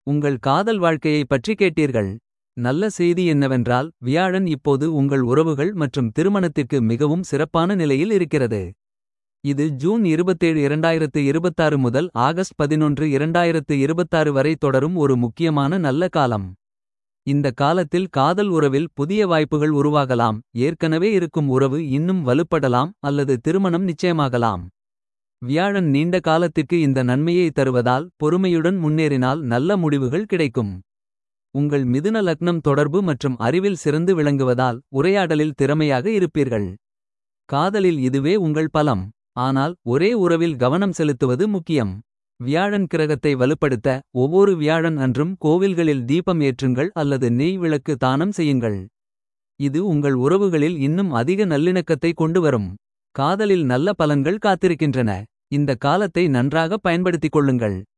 உங்கள் காதல் வாழ்க்கையை பற்றி கேட்டீர்கள். நல்ல செய்தி என்னவென்றால் வியாழன் இப்போது உங்கள் உறவுகள் மற்றும் திருமணத்திற்கு மிகவும் சிறப்பான நிலையில் இருக்கிறது. இது ஜூன் 27 2026 முதல் ஆகஸ்ட் 11 2026 வரை தொடரும் ஒரு முக்கியமான நல்ல காலம். இந்த காலத்தில் காதல் உறவில் புதிய வாய்ப்புகள் உருவாகலாம். ஏற்கனவே இருக்கும் உறவு இன்னும் வலுப்படலாம் அல்லது திருமணம் நிச்சயமாகலாம். வியாழன் நீண்ட காலத்திற்கு இந்த நன்மையை தருவதால் பொறுமையுடன் முன்னேறினால் நல்ல முடிவுகள் கிடைக்கும். உங்கள் மிதுன லக்னம் தொடர்பு மற்றும் அறிவில் சிறந்து விளங்குவதால் உரையாடலில் திறமையாக இருப்பீர்கள். காதலில் இதுவே உங்கள் பலம். ஆனால் ஒரே உறவில் கவனம் செலுத்துவது முக்கியம். வியாழன் கிரகத்தை வலுப்படுத்த ஒவ்வொரு வியாழன் அன்றும் கோவில்களில் தீபம் ஏற்றுங்கள் அல்லது நெய் விளக்கு தானம் செய்யுங்கள். இது உங்கள் உறவுகளில் இன்னும் அதிக நல்லிணக்கத்தை கொண்டு வரும். காதலில் நல்ல பலன்கள் காத்திருக்கின்றன. இந்த காலத்தை நன்றாக பயன்படுத்திக் கொள்ளுங்கள்.